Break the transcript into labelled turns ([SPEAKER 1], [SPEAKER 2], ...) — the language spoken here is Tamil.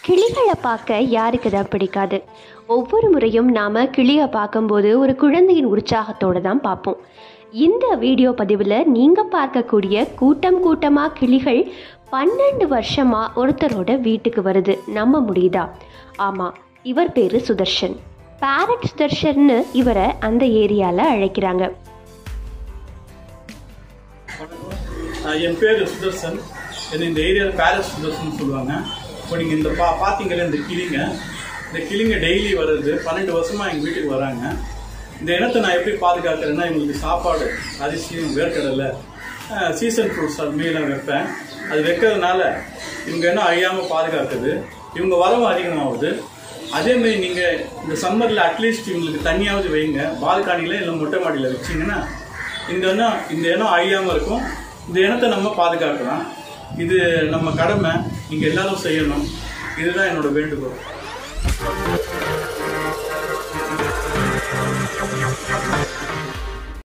[SPEAKER 1] கிளிகளை பார்க்க யாருக்கு தான் பிடிக்காது ஒவ்வொரு முறையும் நாம் கிளியை பார்க்கும்போது ஒரு குழந்தையின் உற்சாகத்தோடு தான் பார்ப்போம் இந்த வீடியோ பதிவில் நீங்கள் பார்க்கக்கூடிய கூட்டம் கூட்டமாக கிளிகள் பன்னெண்டு வருஷமாக ஒருத்தரோட வீட்டுக்கு வருது நம்ப முடியுதா ஆமாம் இவர் பேர் சுதர்ஷன் பேரட் சுதர்ஷன்னு இவரை அந்த ஏரியாவில் அழைக்கிறாங்க
[SPEAKER 2] ஆஹ் என் பேர் சுதர்சன் என்ன இந்த ஏரியாவில் பேரஸ் சுதர்சன் சொல்லுவாங்க இப்போ நீங்கள் இந்த பா பார்த்தீங்களே இந்த கிளிங்க இந்த கிளிங்க டெய்லி வர்றது பன்னெண்டு வருஷமாக எங்கள் வீட்டுக்கு வராங்க இந்த இனத்தை நான் எப்படி பாதுகாக்கிறேன்னா இவங்களுக்கு சாப்பாடு அரிசியும் வேர்க்கடலை சீசன் ஃப்ரூட்ஸ் அது மீலாம் வைப்பேன் அது வைக்கிறதுனால இவங்க என்ன அழியாமல் பாதுகாக்குது இவங்க வரவு அதிகமாகுது அதேமாதிரி நீங்கள் இந்த சம்மரில் அட்லீஸ்ட் இவங்களுக்கு தனியாவது வைங்க பால்கனியில் இல்லை மொட்டை மாடியில் வச்சிங்கன்னா இந்த இனம் இந்த இனம் அழியாமல் இருக்கும் இந்த இனத்தை நம்ம பாதுகாக்கலாம் இது நம்ம கடமை நீங்கள் எல்லாரும் செய்யணும் இதுதான் என்னோட வேண்டுகோள்